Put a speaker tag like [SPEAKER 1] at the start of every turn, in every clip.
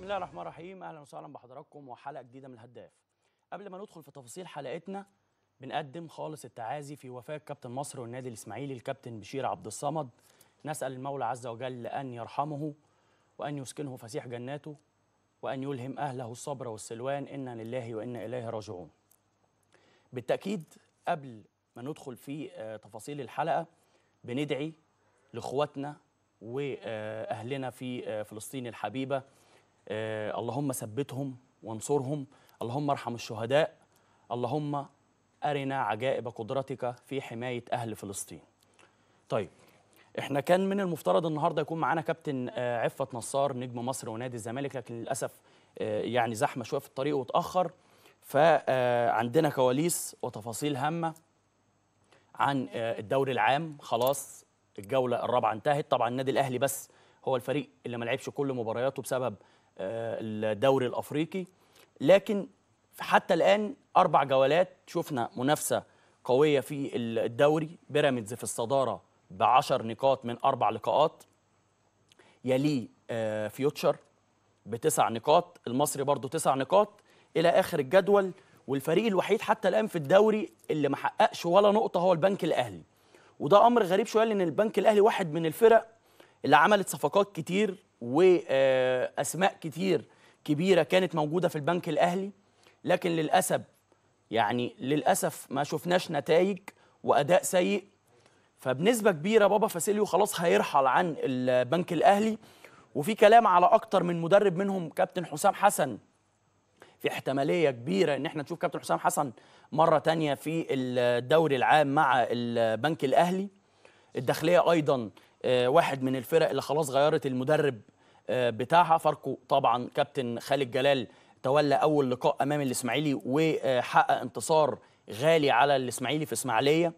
[SPEAKER 1] بسم الله الرحمن الرحيم اهلا وسهلا بحضراتكم وحلقه جديده من الهداف قبل ما ندخل في تفاصيل حلقتنا بنقدم خالص التعازي في وفاه كابتن مصر والنادي الاسماعيلي الكابتن بشير عبد الصمد نسال المولى عز وجل ان يرحمه وان يسكنه فسيح جناته وان يلهم اهله الصبر والسلوان انا لله وانا اليه راجعون بالتاكيد قبل ما ندخل في آه، تفاصيل الحلقه بندعي لاخواتنا واهلنا في آه، فلسطين الحبيبه آه، اللهم ثبتهم وانصرهم اللهم ارحم الشهداء اللهم أرنا عجائب قدرتك في حماية أهل فلسطين طيب احنا كان من المفترض النهارده يكون معانا كابتن آه، عفت نصار نجم مصر ونادي الزمالك لكن للاسف آه، يعني زحمه شويه في الطريق واتاخر فعندنا كواليس وتفاصيل هامه عن آه، الدوري العام خلاص الجوله الرابعه انتهت طبعا النادي الاهلي بس هو الفريق اللي ما لعبش كل مبارياته بسبب آه، الدوري الافريقي لكن حتى الان اربع جولات شفنا منافسه قويه في الدوري بيراميدز في الصداره ب 10 نقاط من اربع لقاءات يليه آه، فيوتشر بتسع نقاط المصري برضو تسع نقاط الى اخر الجدول والفريق الوحيد حتى الان في الدوري اللي ما حققش ولا نقطه هو البنك الاهلي وده امر غريب شويه لان البنك الاهلي واحد من الفرق اللي عملت صفقات كتير واسماء كتير كبيره كانت موجوده في البنك الاهلي لكن للاسف يعني للاسف ما شفناش نتائج واداء سيء فبنسبه كبيره بابا فاسيليو خلاص هيرحل عن البنك الاهلي وفي كلام على اكتر من مدرب منهم كابتن حسام حسن في احتماليه كبيره ان احنا نشوف كابتن حسام حسن مره تانية في الدوري العام مع البنك الاهلي الداخليه ايضا آه، واحد من الفرق اللي خلاص غيرت المدرب آه، بتاعها فاركو طبعا كابتن خالد جلال تولى اول لقاء امام الاسماعيلي وحقق انتصار غالي على الاسماعيلي في اسماعيليه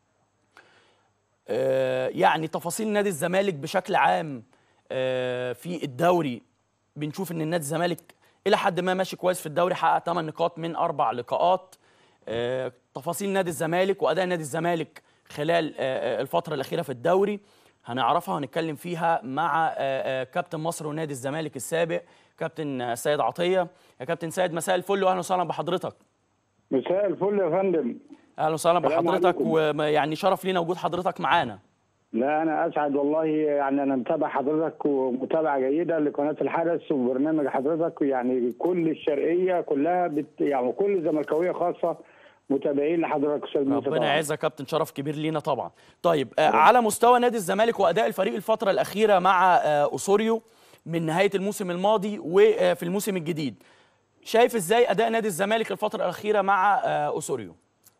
[SPEAKER 1] آه، يعني تفاصيل نادي الزمالك بشكل عام آه، في الدوري بنشوف ان نادي الزمالك الى حد ما ماشي كويس في الدوري حقق 8 نقاط من اربع لقاءات آه، تفاصيل نادي الزمالك واداء نادي الزمالك خلال آه، آه، الفتره الاخيره في الدوري هنعرفها وهنتكلم فيها مع آه، آه، كابتن مصر ونادي الزمالك السابق كابتن آه، سيد عطيه يا كابتن سيد مساء الفل واهلا وسهلا بحضرتك
[SPEAKER 2] مساء الفل يا فندم
[SPEAKER 1] اهلا وسهلا
[SPEAKER 2] السلام
[SPEAKER 1] بحضرتك
[SPEAKER 2] عليكم.
[SPEAKER 1] ويعني شرف لينا وجود حضرتك معانا
[SPEAKER 2] لا انا اسعد والله يعني انا متابع حضرتك ومتابعه جيده لقناه الحدث وبرنامج حضرتك يعني كل الشرقيه كلها بت يعني كل الزملكاويه خاصه متابعين لحضرتك استاذ موسى
[SPEAKER 1] ربنا
[SPEAKER 2] طبعاً.
[SPEAKER 1] يعزك يا كابتن شرف كبير لينا طبعا طيب آه على مستوى نادي الزمالك واداء الفريق الفتره الاخيره مع آه اسوريو من نهايه الموسم الماضي وفي الموسم الجديد شايف ازاي اداء نادي الزمالك الفتره الاخيره مع آه اسوريو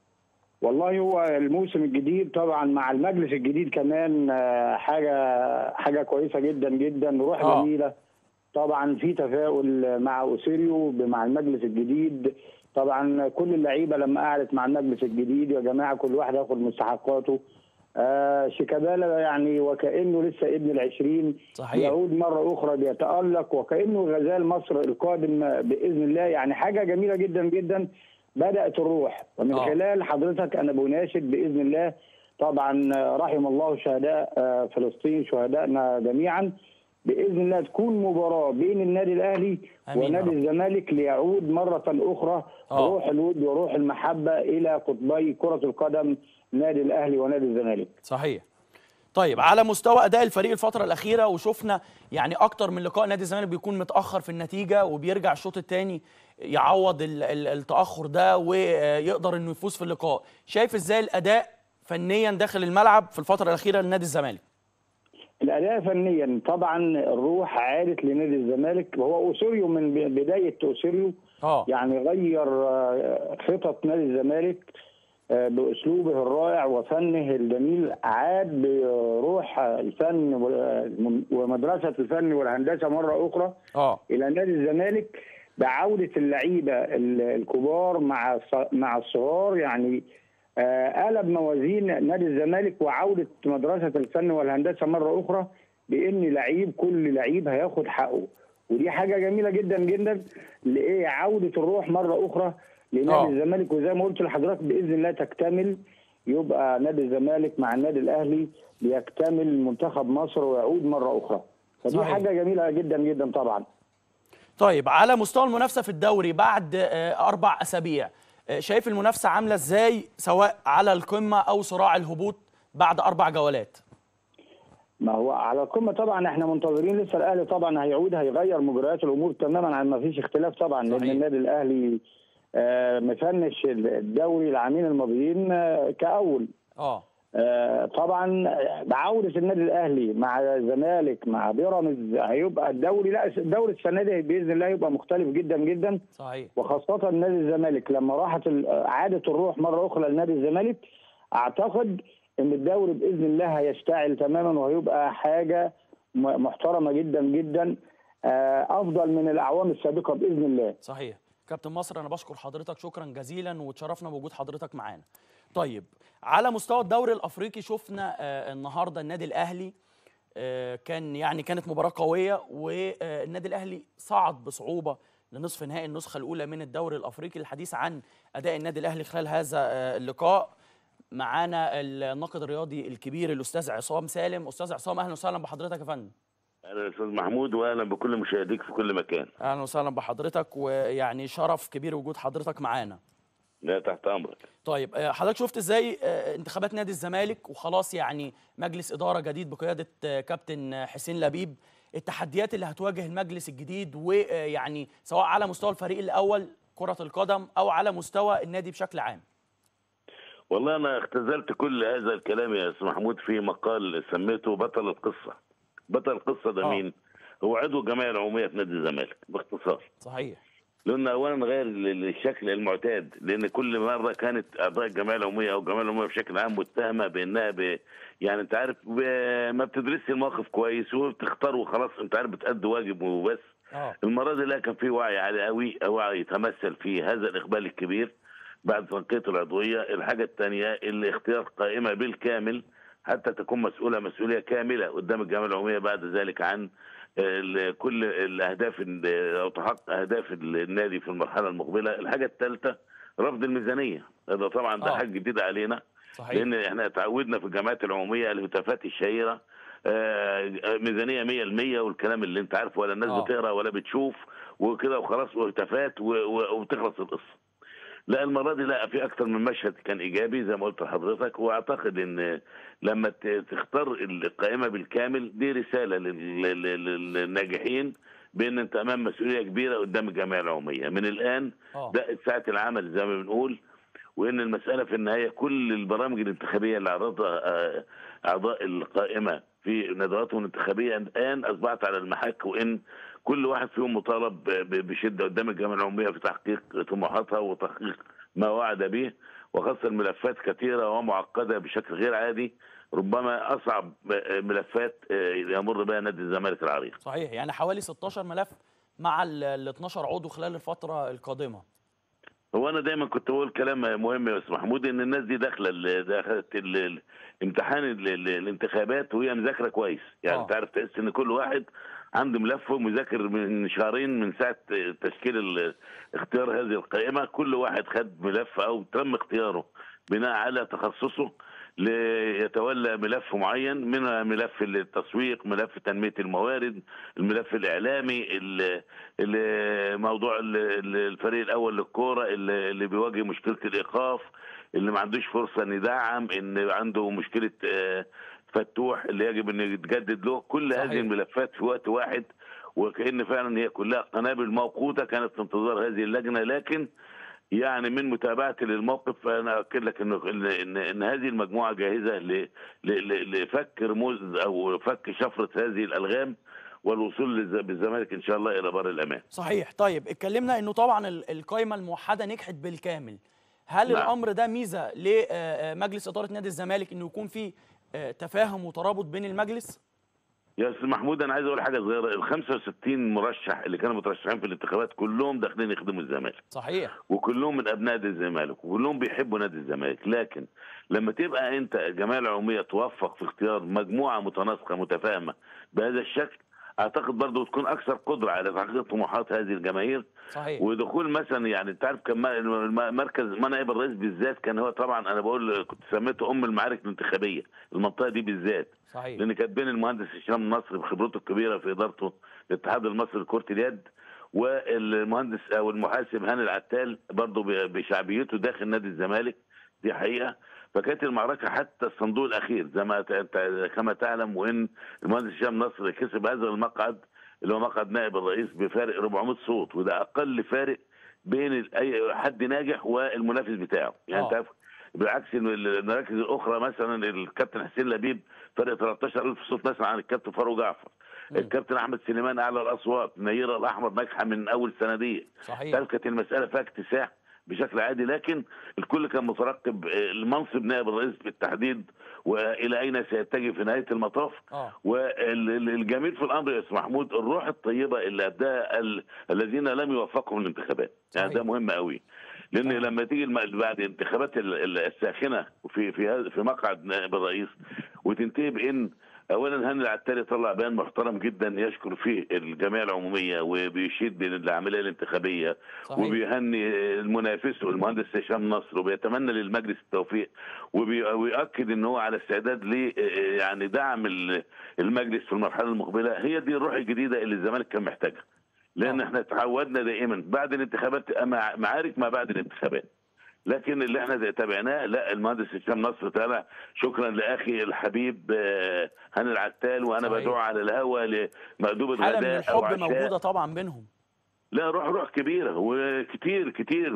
[SPEAKER 2] والله هو الموسم الجديد طبعا مع المجلس الجديد كمان آه، حاجه حاجه كويسه جدا جدا روح
[SPEAKER 1] آه.
[SPEAKER 2] جميله طبعا في تفاؤل مع اوسيريو مع المجلس الجديد طبعا كل اللعيبه لما قعدت مع المجلس الجديد يا جماعه كل واحد ياخد مستحقاته آه شيكابالا يعني وكانه لسه ابن العشرين
[SPEAKER 1] صحيح.
[SPEAKER 2] يعود مره اخرى بيتالق وكانه غزال مصر القادم باذن الله يعني حاجه جميله جدا جدا بدات الروح ومن
[SPEAKER 1] آه.
[SPEAKER 2] خلال حضرتك انا بناشد باذن الله طبعا رحم الله شهداء آه، فلسطين شهدائنا جميعا باذن الله تكون مباراه بين النادي الاهلي
[SPEAKER 1] آمين يا
[SPEAKER 2] ونادي
[SPEAKER 1] رب.
[SPEAKER 2] الزمالك ليعود مره اخرى
[SPEAKER 1] آه.
[SPEAKER 2] روح الود وروح المحبه الى قطبي كره القدم نادي الاهلي ونادي الزمالك
[SPEAKER 1] صحيح طيب على مستوى اداء الفريق الفتره الاخيره وشفنا يعني اكتر من لقاء نادي الزمالك بيكون متاخر في النتيجه وبيرجع الشوط الثاني يعوض ال- ال- التاخر ده ويقدر انه يفوز في اللقاء شايف ازاي الاداء فنيا داخل الملعب في الفتره الاخيره لنادي الزمالك
[SPEAKER 2] الاداء فنيا طبعا الروح عادت لنادي الزمالك وهو اوسوريو من ب- بدايه اوسوريو
[SPEAKER 1] اه
[SPEAKER 2] يعني غير آه، خطط نادي الزمالك آه، باسلوبه الرائع وفنه الجميل عاد بروح الفن وال- ومدرسه الفن والهندسه مره اخرى
[SPEAKER 1] اه
[SPEAKER 2] الى نادي الزمالك بعوده اللعيبه ال- الكبار مع الص- مع الصغار يعني آه، قلب موازين نادي الزمالك وعوده مدرسه الفن والهندسه مره اخرى بان لعيب كل لعيب هياخد حقه ودي حاجه جميله جدا جدا لايه عوده الروح مره اخرى لنادي
[SPEAKER 1] آه.
[SPEAKER 2] الزمالك وزي ما قلت لحضرتك باذن الله تكتمل يبقى نادي الزمالك مع النادي الاهلي بيكتمل منتخب مصر ويعود مره اخرى فدي
[SPEAKER 1] صحيح.
[SPEAKER 2] حاجه جميله جدا جدا طبعا
[SPEAKER 1] طيب على مستوى المنافسه في الدوري بعد آه، اربع اسابيع آه، شايف المنافسه عامله ازاي سواء على القمه او صراع الهبوط بعد اربع جولات
[SPEAKER 2] ما هو على القمه طبعا احنا منتظرين لسه الاهلي طبعا هيعود هيغير مجريات الامور تماما عن ما فيش اختلاف طبعا لان
[SPEAKER 1] صحيح.
[SPEAKER 2] النادي الاهلي آه، مفنش الدوري العامين الماضيين آه، كاول
[SPEAKER 1] اه
[SPEAKER 2] آه، طبعا بعودة النادي الاهلي مع الزمالك مع بيراميدز هيبقى الدوري لا الدوري السنه دي باذن الله هيبقى مختلف جدا جدا
[SPEAKER 1] صحيح
[SPEAKER 2] وخاصه نادي الزمالك لما راحت ال- عادت الروح مره اخرى لنادي الزمالك اعتقد ان الدوري باذن الله هيشتعل تماما وهيبقى حاجه م- محترمه جدا جدا آه، افضل من الاعوام السابقه باذن الله
[SPEAKER 1] صحيح كابتن مصر انا بشكر حضرتك شكرا جزيلا وتشرفنا بوجود حضرتك معانا طيب على مستوى الدوري الافريقي شفنا آه النهارده النادي الاهلي آه كان يعني كانت مباراه قويه والنادي الاهلي صعد بصعوبه لنصف نهائي النسخه الاولى من الدوري الافريقي الحديث عن اداء النادي الاهلي خلال هذا آه اللقاء معانا الناقد الرياضي الكبير الاستاذ عصام سالم استاذ عصام اهلا وسهلا بحضرتك يا فندم
[SPEAKER 3] اهلا استاذ محمود واهلا بكل مشاهديك في كل مكان
[SPEAKER 1] اهلا وسهلا بحضرتك ويعني شرف كبير وجود حضرتك معانا
[SPEAKER 3] لا تحت امرك
[SPEAKER 1] طيب آه، حضرتك شفت ازاي آه، انتخابات نادي الزمالك وخلاص يعني مجلس اداره جديد بقياده آه، كابتن آه، حسين لبيب التحديات اللي هتواجه المجلس الجديد ويعني سواء على مستوى الفريق الاول كره القدم او على مستوى النادي بشكل عام
[SPEAKER 3] والله انا اختزلت كل هذا الكلام يا استاذ محمود في مقال سميته بطل القصه بطل القصه ده
[SPEAKER 1] آه.
[SPEAKER 3] مين هو عضو الجمعيه العموميه في نادي الزمالك باختصار
[SPEAKER 1] صحيح
[SPEAKER 3] لان اولا غير ال- الشكل المعتاد لان كل مره كانت اعضاء الجمعيه العموميه او الجمعيه العموميه بشكل عام متهمه بانها ب... يعني انت عارف ب... ما بتدرسش الموقف كويس وبتختار وخلاص انت عارف بتأدي واجب وبس
[SPEAKER 1] اه
[SPEAKER 3] المره دي لا كان في وعي عالي قوي وعي يتمثل في هذا الاقبال الكبير بعد تنقيه العضويه الحاجه الثانيه اللي اختيار قائمه بالكامل حتى تكون مسؤوله مسؤوليه كامله قدام الجامعه العموميه بعد ذلك عن ال- كل الاهداف ال- او تحقق اهداف النادي في المرحله المقبله الحاجه الثالثه رفض الميزانيه هذا طبعا ده
[SPEAKER 1] آه.
[SPEAKER 3] حاجه جديده علينا
[SPEAKER 1] صحيح
[SPEAKER 3] لان احنا تعودنا في الجامعات العموميه الهتافات الشهيره آه، ميزانيه 100% والكلام اللي انت عارفه ولا الناس
[SPEAKER 1] آه.
[SPEAKER 3] بتقرا ولا بتشوف وكده وخلاص وهتافات و- و- وبتخلص القصه. لا المره دي لا في اكتر من مشهد كان ايجابي زي ما قلت لحضرتك واعتقد ان لما ت- تختار القائمه بالكامل دي رساله لل- لل- لل- للناجحين بان انت امام مسؤوليه كبيره قدام الجمعيه العموميه من الان
[SPEAKER 1] اه
[SPEAKER 3] ده ساعه العمل زي ما بنقول وان المساله في النهايه كل البرامج الانتخابيه اللي عرضها آه، اعضاء القائمه في ندواتهم الانتخابيه الان اصبحت على المحك وان كل واحد فيهم مطالب ب- بشده قدام الجامعه العموميه في تحقيق طموحاتها وتحقيق ما وعد به وخاصه الملفات كثيره ومعقده بشكل غير عادي ربما اصعب ملفات آه، يمر بها نادي الزمالك العريق
[SPEAKER 1] صحيح يعني حوالي 16 ملف مع ال 12 عضو خلال الفتره القادمه
[SPEAKER 3] هو انا دايما كنت بقول كلام مهم يا استاذ محمود ان الناس دي داخله ال- دخلت ال- ال- امتحان ال- ال- الانتخابات وهي مذاكره كويس يعني
[SPEAKER 1] آه.
[SPEAKER 3] انت عارف تحس ان كل واحد عنده ملف مذاكر من شهرين من ساعه تشكيل ال- اختيار هذه القائمه كل واحد خد ملف او تم اختياره بناء على تخصصه ليتولى ملف معين منها ملف التسويق ملف تنميه الموارد الملف الاعلامي ال- ال- موضوع ال- ال- الفريق الاول للكوره اللي اللي بيواجه مشكله الايقاف اللي ما عندوش فرصه ان يدعم ان عنده مشكله آه، فتوح اللي يجب ان يتجدد له كل
[SPEAKER 1] صحيح.
[SPEAKER 3] هذه الملفات في وقت واحد وكأن فعلا هي كلها قنابل موقوته كانت في انتظار هذه اللجنه لكن يعني من متابعتي للموقف انا اؤكد لك انه ان ان, إن هذه المجموعه جاهزه ل- ل- ل- لفك رموز او فك شفره هذه الالغام والوصول للز- بالزمالك ان شاء الله الى بر الامان.
[SPEAKER 1] صحيح طيب اتكلمنا انه طبعا ال- القائمه الموحده نجحت بالكامل هل
[SPEAKER 3] نعم.
[SPEAKER 1] الامر ده ميزه لمجلس اداره نادي الزمالك انه يكون في آه، تفاهم وترابط بين المجلس
[SPEAKER 3] يا استاذ محمود انا عايز اقول حاجه صغيره ال 65 مرشح اللي كانوا مترشحين في الانتخابات كلهم داخلين يخدموا الزمالك
[SPEAKER 1] صحيح
[SPEAKER 3] وكلهم من ابناء نادي الزمالك وكلهم بيحبوا نادي الزمالك لكن لما تبقى انت الجمعيه العموميه توفق في اختيار مجموعه متناسقه متفاهمه بهذا الشكل اعتقد برضه تكون اكثر قدره على تحقيق طموحات هذه الجماهير
[SPEAKER 1] صحيح
[SPEAKER 3] ودخول مثلا يعني انت عارف كان م- الم- مركز منائب الرئيس بالذات كان هو طبعا انا بقول كنت سميته ام المعارك الانتخابيه المنطقه دي بالذات
[SPEAKER 1] صحيح
[SPEAKER 3] لان كانت بين المهندس هشام النصر بخبرته الكبيره في ادارته الاتحاد المصري لكره اليد والمهندس او المحاسب هاني العتال برضه ب- بشعبيته داخل نادي الزمالك دي حقيقه فكانت المعركه حتى الصندوق الاخير زي ما ت- ت- كما تعلم وان المهندس هشام نصر كسب هذا المقعد اللي هو مقعد نائب الرئيس بفارق 400 صوت وده اقل فارق بين ال- اي حد ناجح والمنافس بتاعه يعني
[SPEAKER 1] آه.
[SPEAKER 3] انت عارف بالعكس إن المراكز الاخرى مثلا الكابتن حسين لبيب فرق 13000 صوت مثلا عن الكابتن فاروق جعفر
[SPEAKER 1] مم.
[SPEAKER 3] الكابتن احمد سليمان اعلى الاصوات نيره الاحمر ناجحه من اول صناديق
[SPEAKER 1] صحيح
[SPEAKER 3] تعرف كانت المساله فيها اكتساح بشكل عادي لكن الكل كان مترقب آه، المنصب نائب الرئيس بالتحديد والى اين سيتجه في نهايه المطاف
[SPEAKER 1] اه
[SPEAKER 3] والجميل في الامر يا استاذ محمود الروح الطيبه اللي اداها ال- الذين لم يوفقهم الانتخابات يعني
[SPEAKER 1] صحيح.
[SPEAKER 3] ده مهم قوي لان
[SPEAKER 1] آه.
[SPEAKER 3] لما تيجي الم- بعد الانتخابات ال- ال- الساخنه في في هذا- في مقعد نائب الرئيس وتنتهي بان اولا هاني العتالي طلع بيان محترم جدا يشكر فيه الجمعيه العموميه وبيشيد بالعمليه الانتخابيه
[SPEAKER 1] صحيح
[SPEAKER 3] وبيهني المنافس المهندس هشام نصر وبيتمنى للمجلس التوفيق وبي- ويؤكد ان هو على استعداد ل يعني دعم ال- المجلس في المرحله المقبله هي دي الروح الجديده اللي الزمالك كان محتاجها لان
[SPEAKER 1] آه.
[SPEAKER 3] احنا تعودنا دائما بعد الانتخابات مع- معارك ما بعد الانتخابات لكن اللي احنا تابعناه لا المهندس هشام نصر طالع شكرا لاخي الحبيب آه، هاني العتال وانا
[SPEAKER 1] صحيح.
[SPEAKER 3] بدعو على الهوا لمأدوبة
[SPEAKER 1] حاله من
[SPEAKER 3] غداء او
[SPEAKER 1] الحب
[SPEAKER 3] عشاء
[SPEAKER 1] موجوده طبعا بينهم
[SPEAKER 3] لا روح روح كبيره وكتير كتير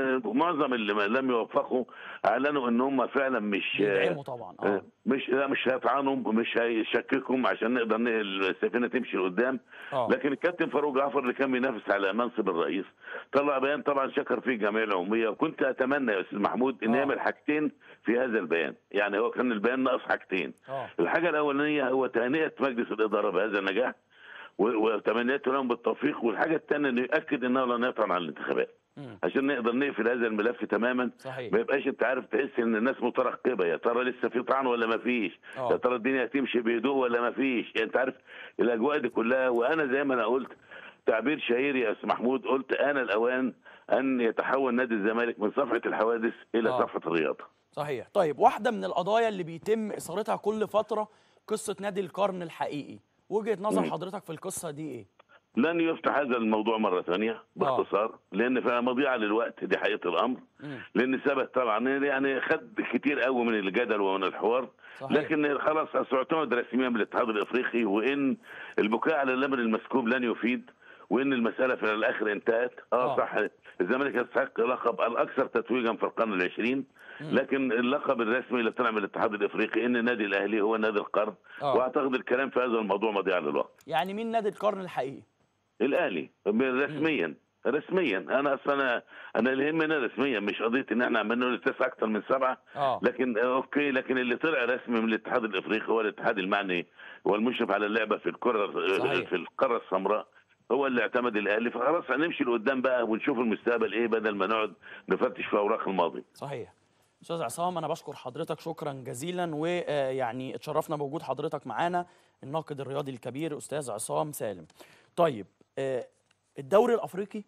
[SPEAKER 3] ومعظم اللي ما لم يوفقوا اعلنوا ان هم فعلا مش
[SPEAKER 1] بيدعموا طبعا اه
[SPEAKER 3] مش لا مش هيطعنوا مش هيشككهم عشان نقدر ن- السفينه تمشي لقدام
[SPEAKER 1] اه
[SPEAKER 3] لكن الكابتن فاروق جعفر اللي كان بينافس على منصب الرئيس طلع بيان طبعا شكر فيه الجمعيه العموميه وكنت اتمنى يا استاذ محمود ان
[SPEAKER 1] آه.
[SPEAKER 3] يعمل حاجتين في هذا البيان يعني هو كان البيان ناقص حاجتين
[SPEAKER 1] اه
[SPEAKER 3] الحاجه الاولانيه هو تهنئه مجلس الاداره بهذا النجاح و- وتمنياته لهم بالتوفيق والحاجه الثانيه انه ياكد انه لن يطعن على الانتخابات
[SPEAKER 1] مم.
[SPEAKER 3] عشان نقدر نقفل هذا الملف تماما
[SPEAKER 1] صحيح
[SPEAKER 3] ما يبقاش انت عارف تحس ان الناس مترقبه يا ترى لسه في طعن ولا ما فيش
[SPEAKER 1] آه.
[SPEAKER 3] يا ترى الدنيا هتمشي بهدوء ولا ما فيش يعني انت عارف الاجواء دي كلها وانا زي ما انا قلت تعبير شهير يا استاذ محمود قلت انا الاوان ان يتحول نادي الزمالك من صفحه الحوادث الى
[SPEAKER 1] آه.
[SPEAKER 3] صفحه الرياضه
[SPEAKER 1] صحيح طيب واحدة من القضايا اللي بيتم إثارتها كل فترة قصة نادي القرن الحقيقي وجهة نظر
[SPEAKER 3] مم.
[SPEAKER 1] حضرتك في القصة دي إيه؟
[SPEAKER 3] لن يفتح هذا الموضوع مره ثانيه باختصار لان فيها مضيعه للوقت دي حقيقه الامر
[SPEAKER 1] مم.
[SPEAKER 3] لان ثبت طبعا يعني خد كتير قوي من الجدل ومن الحوار
[SPEAKER 1] صحيح
[SPEAKER 3] لكن خلاص أصل اعتمد رسميا من الاتحاد الافريقي وان البكاء على الامر المسكوب لن يفيد وان المساله في الاخر انتهت اه
[SPEAKER 1] آه.
[SPEAKER 3] صح الزمالك يستحق لقب الاكثر تتويجا في القرن العشرين
[SPEAKER 1] مم.
[SPEAKER 3] لكن اللقب الرسمي اللي طلع من الاتحاد الافريقي ان النادي الاهلي هو نادي القرن
[SPEAKER 1] آه.
[SPEAKER 3] واعتقد الكلام في هذا الموضوع مضيعه للوقت
[SPEAKER 1] يعني مين نادي القرن الحقيقي؟
[SPEAKER 3] الاهلي رسميا رسميا انا اصلا انا انا اللي يهمنا رسميا مش قضيه ان احنا عمالين نقول تسعه اكثر من سبعه
[SPEAKER 1] اه
[SPEAKER 3] لكن آه، اوكي لكن اللي طلع رسمي من الاتحاد الافريقي هو الاتحاد المعني والمشرف على اللعبه في الكره
[SPEAKER 1] صحيح.
[SPEAKER 3] في القاره السمراء هو اللي اعتمد الاهلي فخلاص هنمشي لقدام بقى ونشوف المستقبل ايه بدل ما نقعد نفتش في اوراق الماضي
[SPEAKER 1] صحيح استاذ عصام انا بشكر حضرتك شكرا جزيلا ويعني اتشرفنا بوجود حضرتك معانا الناقد الرياضي الكبير استاذ عصام سالم طيب آه، الدوري الافريقي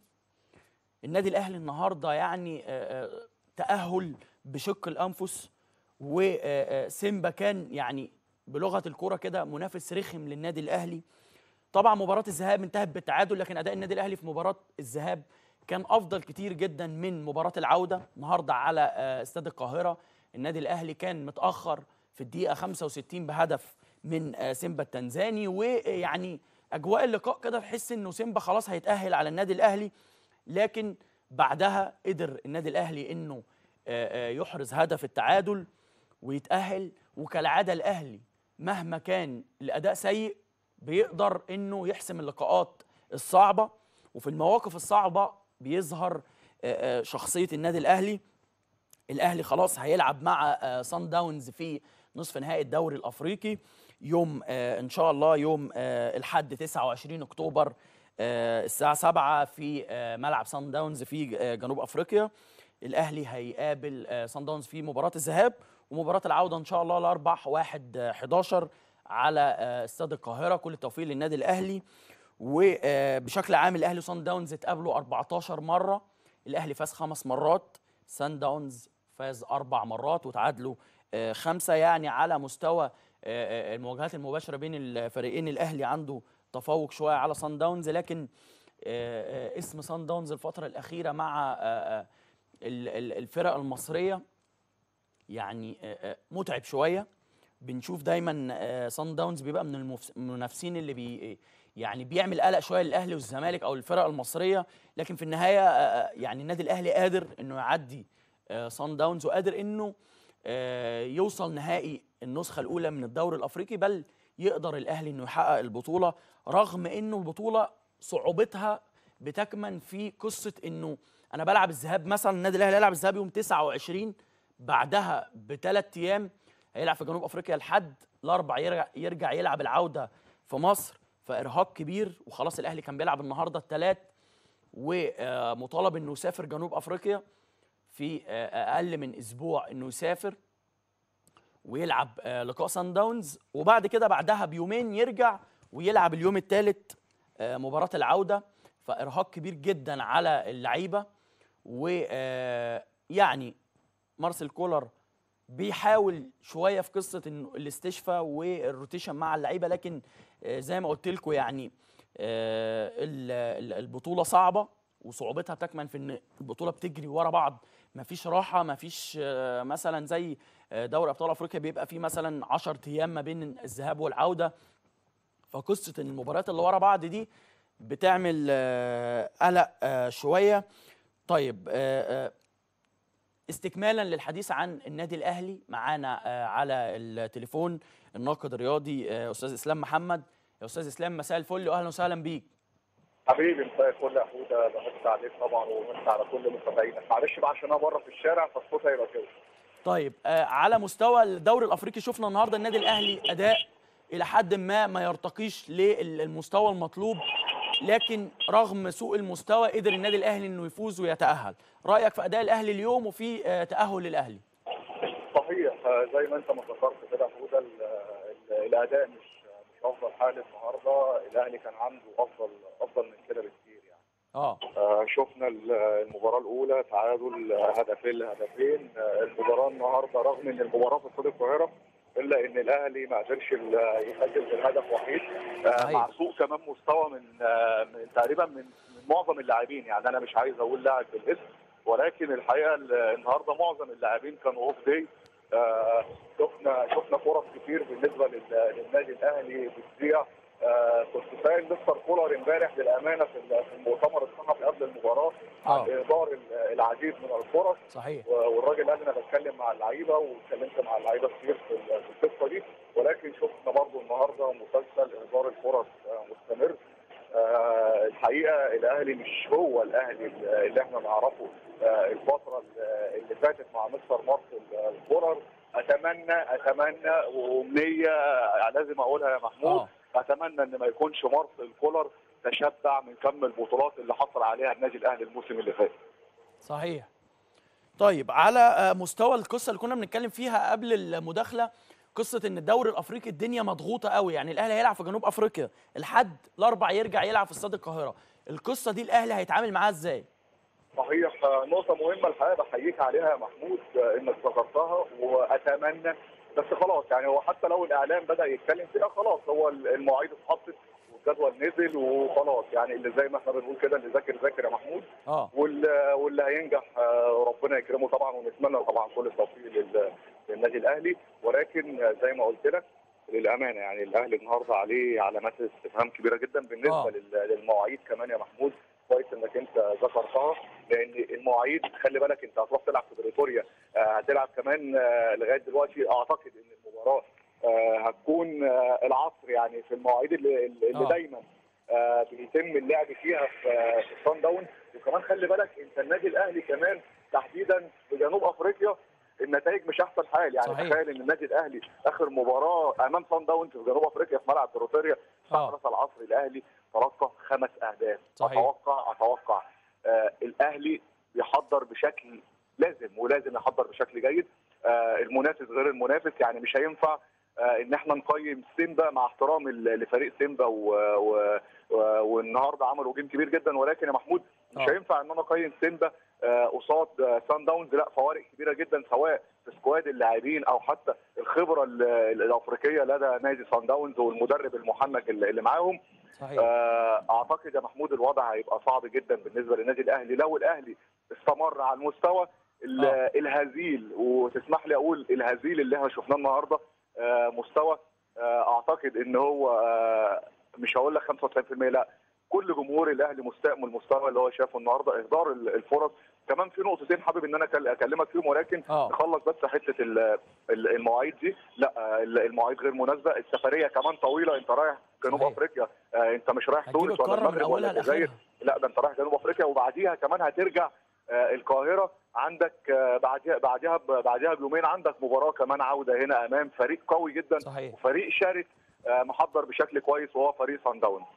[SPEAKER 1] النادي الاهلي النهارده يعني آه، آه، تاهل بشق الانفس وسيمبا كان يعني بلغه الكوره كده منافس رخم للنادي الاهلي طبعا مباراه الذهاب انتهت بالتعادل لكن اداء النادي الاهلي في مباراه الذهاب كان افضل كتير جدا من مباراه العوده النهارده على آه، استاد القاهره النادي الاهلي كان متاخر في الدقيقه 65 بهدف من آه، سيمبا التنزاني ويعني اجواء اللقاء كده تحس انه سيمبا خلاص هيتاهل على النادي الاهلي لكن بعدها قدر النادي الاهلي انه آه، آه، يحرز هدف التعادل ويتاهل وكالعاده الاهلي مهما كان الاداء سيء بيقدر انه يحسم اللقاءات الصعبه وفي المواقف الصعبه بيظهر آه، آه، شخصيه النادي الاهلي الاهلي خلاص هيلعب مع آه، صن داونز في نصف نهائي الدوري الافريقي يوم آه، ان شاء الله يوم آه، الحد 29 اكتوبر آه، الساعه 7 في آه، ملعب صن داونز في آه، جنوب افريقيا الاهلي هيقابل آه، صن داونز في مباراه الذهاب ومباراه العوده ان شاء الله الاربع 1 آه، 11 على آه، استاد القاهره كل التوفيق للنادي الاهلي وبشكل عام الاهلي وصن داونز اتقابلوا 14 مره الاهلي فاز خمس مرات سان داونز فاز اربع مرات وتعادلوا آه، خمسه يعني على مستوى آه، آه، المواجهات المباشره بين الفريقين الاهلي عنده تفوق شويه على سان داونز لكن آه، آه، اسم سان داونز الفتره الاخيره مع آه، آه، ال- ال- الفرق المصريه يعني آه، آه، متعب شويه بنشوف دايما آه، سان داونز بيبقى من المفس- المنافسين اللي بي يعني بيعمل قلق شويه للاهلي والزمالك او الفرق المصريه لكن في النهايه آه، آه، يعني النادي الاهلي قادر انه يعدي آه، سان داونز وقادر انه آه، يوصل نهائي النسخه الاولى من الدوري الافريقي بل يقدر الاهلي انه يحقق البطوله رغم انه البطوله صعوبتها بتكمن في قصه انه انا بلعب الذهاب مثلا النادي الاهلي هيلعب الذهاب يوم 29 بعدها بثلاث ايام هيلعب في جنوب افريقيا لحد الاربع يرجع يرجع يلعب العوده في مصر فارهاق كبير وخلاص الاهلي كان بيلعب النهارده الثلاث ومطالب انه يسافر جنوب افريقيا في آه، اقل من اسبوع انه يسافر ويلعب آه، لقاء سان داونز وبعد كده بعدها بيومين يرجع ويلعب اليوم الثالث مباراه العوده فارهاق كبير جدا على اللعيبه ويعني مارسيل كولر بيحاول شويه في قصه انه الاستشفاء والروتيشن مع اللعيبه لكن آه، زي ما قلت لكم يعني آه، ال- ال- البطوله صعبه وصعوبتها تكمن في ان البطوله بتجري ورا بعض مفيش راحه مفيش آه، مثلا زي آه، دوري ابطال افريقيا بيبقى فيه مثلا 10 ايام ما بين الذهاب والعوده فقصه ان المباريات اللي ورا بعض دي بتعمل آه، قلق آه، شويه طيب آه، آه، استكمالا للحديث عن النادي الاهلي معانا آه، على التليفون الناقد الرياضي آه، استاذ اسلام محمد يا استاذ اسلام مساء الفل واهلا وسهلا بيك
[SPEAKER 4] حبيبي مساء الفل يا حوده بمسي عليك طبعا ومسي على كل متابعينك معلش بقى عشان انا بره في الشارع فالصوت هيبقى كده
[SPEAKER 1] طيب آه، على مستوى الدوري الافريقي شفنا النهارده النادي الاهلي اداء الى حد ما ما يرتقيش للمستوى المطلوب لكن رغم سوء المستوى قدر النادي الاهلي انه يفوز ويتاهل رايك في اداء الاهلي اليوم وفي آه، تاهل الاهلي
[SPEAKER 4] صحيح آه، زي ما انت ما ذكرت كده يا حوده ال- ال- الاداء مش مش افضل حال النهارده الاهلي كان عنده افضل افضل من كده بكتير يعني
[SPEAKER 1] اه
[SPEAKER 4] آه، شفنا ال- المباراه الاولى تعادل آه، هدفين لهدفين آه، المباراه النهارده رغم ان المباراه في استاد القاهره الا ان الاهلي ما قدرش ال- يسجل غير هدف وحيد آه،
[SPEAKER 1] صحيح.
[SPEAKER 4] مع سوء كمان مستوى من آه، من تقريبا من من معظم اللاعبين يعني انا مش عايز اقول لاعب بالاسم ولكن الحقيقه ال- النهارده معظم اللاعبين كانوا اوف داي آه، شفنا شفنا فرص كتير بالنسبه لل- للنادي الاهلي بتضيع آه، كنت سائل مستر كولر امبارح للامانه في ال- في المؤتمر الصحفي قبل المباراه
[SPEAKER 1] آه.
[SPEAKER 4] عن اهدار ال- العديد من الفرص
[SPEAKER 1] صحيح
[SPEAKER 4] والراجل قال انا بتكلم مع اللعيبه واتكلمت مع اللعيبه كتير في ال- في القصه دي ولكن شفنا برضو النهارده مسلسل اهدار الفرص آه، مستمر آه، الحقيقه الاهلي مش هو الاهلي اللي احنا نعرفه آه، الفتره اللي فاتت مع مستر مارسيل الكورر اتمنى اتمنى وامنيه لازم اقولها يا محمود
[SPEAKER 1] اه
[SPEAKER 4] اتمنى ان ما يكونش مارسيل كولر تشبع من كم البطولات اللي حصل عليها النادي الاهلي الموسم اللي فات
[SPEAKER 1] صحيح طيب على آه، مستوى القصه اللي كنا بنتكلم فيها قبل المداخله قصه ان الدوري الافريقي الدنيا مضغوطه قوي يعني الاهلي هيلعب في جنوب افريقيا الحد الاربع يرجع يلعب في استاد القاهره القصه دي الاهلي هيتعامل معاها ازاي
[SPEAKER 4] صحيح آه، نقطة مهمة الحقيقة بحييك عليها يا محمود آه، انك ذكرتها واتمنى بس خلاص يعني هو حتى لو الاعلام بدا يتكلم فيها خلاص هو المواعيد اتحطت والجدول نزل وخلاص يعني اللي زي ما احنا بنقول كده اللي ذاكر ذاكر يا محمود
[SPEAKER 1] اه
[SPEAKER 4] واللي, واللي هينجح آه، ربنا يكرمه طبعا ونتمنى طبعا كل التوفيق لل- للنادي الاهلي ولكن آه، زي ما قلت لك للامانه يعني الاهلي النهارده عليه علامات استفهام كبيره جدا بالنسبه
[SPEAKER 1] آه.
[SPEAKER 4] لل- للمواعيد كمان يا محمود كويس انك انت ذكرتها لان المواعيد خلي بالك انت هتروح تلعب في بريتوريا آه، هتلعب كمان آه، لغايه دلوقتي اعتقد ان المباراه آه، هتكون آه، العصر يعني في المواعيد اللي, اللي
[SPEAKER 1] آه.
[SPEAKER 4] دايما آه، بيتم اللعب فيها في آه، في الصن داون وكمان خلي بالك انت النادي الاهلي كمان تحديدا في جنوب افريقيا النتائج مش احسن حال يعني
[SPEAKER 1] صحيح.
[SPEAKER 4] تخيل ان النادي الاهلي اخر مباراه امام صن داونز في جنوب افريقيا في ملعب بروتيريا
[SPEAKER 1] آه.
[SPEAKER 4] الساعه 3 العصر الاهلي تلقى خمس اهداف
[SPEAKER 1] صحيح.
[SPEAKER 4] اتوقع اتوقع آه الاهلي بيحضر بشكل لازم ولازم يحضر بشكل جيد آه المنافس غير المنافس يعني مش هينفع آه، ان احنا نقيم سيمبا مع احترامي ل- لفريق سيمبا و... و... و... والنهارده عملوا جيم كبير جدا ولكن يا محمود مش
[SPEAKER 1] آه.
[SPEAKER 4] هينفع ان انا اقيم سيمبا آه، قصاد آه، سان داونز لا فوارق كبيره جدا سواء في سكواد اللاعبين او حتى الخبره ال- ال- الافريقيه لدى نادي سان داونز والمدرب المحنك اللي اللي معاهم
[SPEAKER 1] صحيح
[SPEAKER 4] آه، اعتقد يا محمود الوضع هيبقى صعب جدا بالنسبه للنادي الاهلي لو الاهلي استمر على المستوى ال-
[SPEAKER 1] آه.
[SPEAKER 4] الهزيل وتسمح لي اقول الهزيل اللي احنا شفناه النهارده آه، مستوى آه، اعتقد ان هو آه، مش هقول لك 95% لا كل جمهور الاهلي مستاء من المستوى اللي هو شافه النهارده اهدار ال- الفرص كمان في نقطتين حابب ان انا أكل- اكلمك فيهم ولكن
[SPEAKER 1] اه
[SPEAKER 4] نخلص بس حته ال- ال- المواعيد دي لا آه، المواعيد غير مناسبه السفريه كمان طويله انت رايح جنوب
[SPEAKER 1] صحيح.
[SPEAKER 4] افريقيا آه، انت مش رايح
[SPEAKER 1] هتجيب
[SPEAKER 4] تونس ولا
[SPEAKER 1] القاره من
[SPEAKER 4] المغرب ولا
[SPEAKER 1] اولها
[SPEAKER 4] الجزائر
[SPEAKER 1] لاخرها
[SPEAKER 4] لا ده انت رايح جنوب افريقيا وبعديها كمان هترجع آه، القاهره عندك آه، بعديها بعديها ب- بعديها بيومين عندك مباراه كمان عوده هنا امام فريق قوي جدا
[SPEAKER 1] صحيح
[SPEAKER 4] وفريق شرس آه، محضر بشكل كويس وهو فريق سان داونز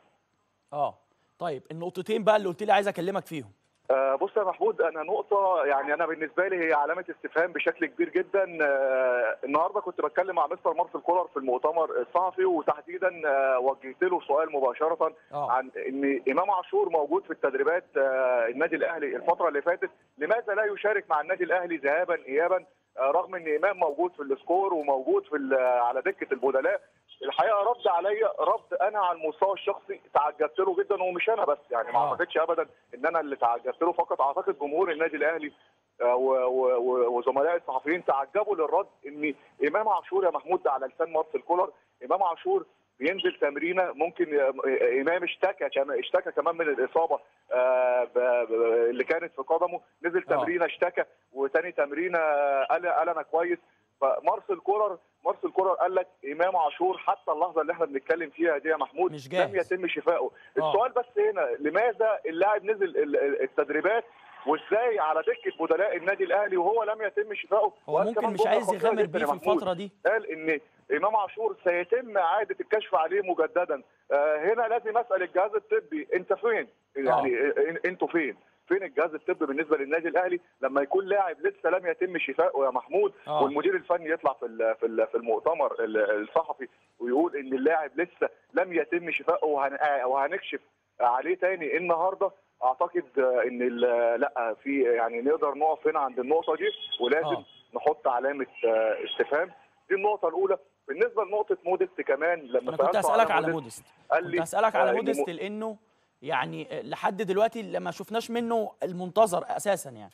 [SPEAKER 1] اه طيب النقطتين بقى اللي قلت لي عايز اكلمك فيهم
[SPEAKER 4] آه، بص يا محمود انا نقطه يعني انا بالنسبه لي هي علامه استفهام بشكل كبير جدا آه، النهارده كنت بتكلم مع مستر مارسيل كولر في المؤتمر الصحفي وتحديدا آه، وجهت له سؤال مباشره
[SPEAKER 1] اه
[SPEAKER 4] عن ان امام عاشور موجود في التدريبات آه، النادي الاهلي الفتره اللي فاتت لماذا لا يشارك مع النادي الاهلي ذهابا ايابا آه، رغم ان امام موجود في السكور وموجود في ال- على دكه البدلاء الحقيقه رد عليا رد انا على المستوى الشخصي تعجبت له جدا ومش انا بس يعني ما
[SPEAKER 1] آه.
[SPEAKER 4] اعتقدش ابدا ان انا اللي تعجبت له فقط اعتقد جمهور النادي الاهلي آه، و- و- و- وزملاء الصحفيين تعجبوا للرد ان امام عاشور يا محمود على لسان مارسيل كولر امام عاشور بينزل تمرينه ممكن آه، امام اشتكى كمان اشتكى كمان من الاصابه آه، ب- ب- اللي كانت في قدمه نزل
[SPEAKER 1] آه.
[SPEAKER 4] تمرينه اشتكى وتاني تمرينه قال قال انا كويس فمارسيل كولر مارسيل كولر قال لك امام عاشور حتى اللحظه اللي احنا بنتكلم فيها دي يا محمود
[SPEAKER 1] مش جاهز.
[SPEAKER 4] لم يتم شفائه
[SPEAKER 1] آه.
[SPEAKER 4] السؤال بس هنا لماذا اللاعب نزل ال- ال- التدريبات وازاي على دكه بدلاء النادي الاهلي وهو لم يتم شفائه
[SPEAKER 1] هو
[SPEAKER 4] وقال
[SPEAKER 1] ممكن
[SPEAKER 4] كمان
[SPEAKER 1] مش
[SPEAKER 4] جملة
[SPEAKER 1] عايز
[SPEAKER 4] خطيرة
[SPEAKER 1] يغامر
[SPEAKER 4] جدا
[SPEAKER 1] بيه
[SPEAKER 4] يا
[SPEAKER 1] في
[SPEAKER 4] محمود.
[SPEAKER 1] الفتره دي
[SPEAKER 4] قال ان امام عاشور سيتم اعاده الكشف عليه مجددا آه هنا لازم اسال الجهاز الطبي انت فين يعني إن- انتوا فين فين الجهاز الطبي بالنسبه للنادي الاهلي لما يكون لاعب لسه لم يتم شفائه يا محمود
[SPEAKER 1] آه.
[SPEAKER 4] والمدير الفني يطلع في ال- في ال- في المؤتمر ال- الصحفي ويقول ان اللاعب لسه لم يتم شفائه وهن- وهنكشف عليه تاني النهارده اعتقد آه، ان ال- لا في يعني نقدر نقف هنا عند النقطه دي ولازم
[SPEAKER 1] آه.
[SPEAKER 4] نحط علامه آه، استفهام دي النقطه الاولى بالنسبه لنقطه موديست كمان لما
[SPEAKER 1] انا كنت
[SPEAKER 4] سألته
[SPEAKER 1] هسالك على
[SPEAKER 4] موديست،
[SPEAKER 1] موديست
[SPEAKER 4] قال
[SPEAKER 1] كنت
[SPEAKER 4] لي
[SPEAKER 1] هسالك
[SPEAKER 4] آه،
[SPEAKER 1] على
[SPEAKER 4] إن
[SPEAKER 1] موديست
[SPEAKER 4] مو-
[SPEAKER 1] لانه يعني لحد دلوقتي لما شفناش منه المنتظر اساسا يعني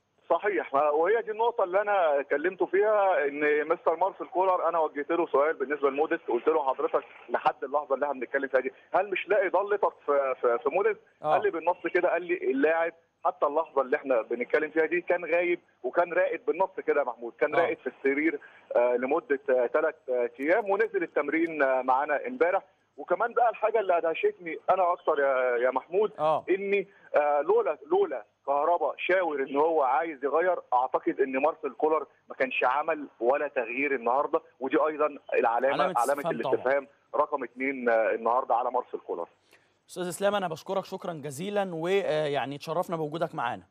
[SPEAKER 4] صحيح ما- وهي دي النقطة اللي أنا كلمته فيها إن مستر مارسيل كولر أنا وجهت له سؤال بالنسبة لموديست قلت له حضرتك لحد اللحظة اللي احنا بنتكلم فيها دي هل مش لاقي ضلتك في في, في موديست؟
[SPEAKER 1] اه
[SPEAKER 4] قال لي بالنص كده قال لي اللاعب حتى اللحظة اللي احنا بنتكلم فيها دي كان غايب وكان راقد بالنص كده يا محمود كان
[SPEAKER 1] آه.
[SPEAKER 4] راقد في السرير آه لمدة ثلاث أيام ونزل التمرين آه معانا امبارح وكمان بقى الحاجة اللي أدهشتني أنا أكتر يا يا محمود
[SPEAKER 1] اه
[SPEAKER 4] اني آه لولا لولا كهربا شاور ان هو عايز يغير اعتقد ان مارسيل كولر ما كانش عمل ولا تغيير النهارده ودي ايضا العلامه
[SPEAKER 1] علامة
[SPEAKER 4] علامه,
[SPEAKER 1] استفهام طبعا.
[SPEAKER 4] الاستفهام رقم اثنين آه النهارده على مارسيل كولر
[SPEAKER 1] استاذ اسلام انا بشكرك شكرا جزيلا ويعني تشرفنا بوجودك معانا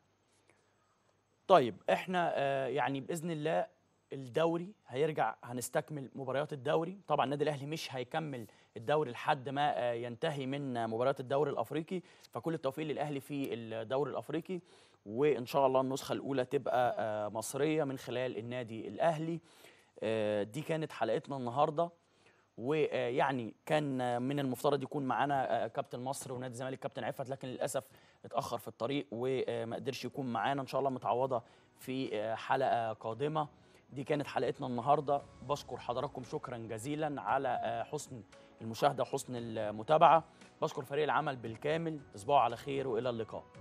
[SPEAKER 1] طيب احنا آه، يعني باذن الله الدوري هيرجع هنستكمل مباريات الدوري طبعا النادي الاهلي مش هيكمل الدوري لحد ما آه، ينتهي من مباريات الدوري الافريقي فكل التوفيق للاهلي في الدوري الافريقي وان شاء الله النسخه الاولى تبقى آه، مصريه من خلال النادي الاهلي آه، دي كانت حلقتنا النهارده ويعني كان من المفترض يكون معانا كابتن مصر ونادي الزمالك كابتن عفت لكن للاسف اتاخر في الطريق وما قدرش يكون معانا ان شاء الله متعوضه في حلقه قادمه دي كانت حلقتنا النهارده بشكر حضراتكم شكرا جزيلا على حسن المشاهده وحسن المتابعه بشكر فريق العمل بالكامل تصبحوا على خير والى اللقاء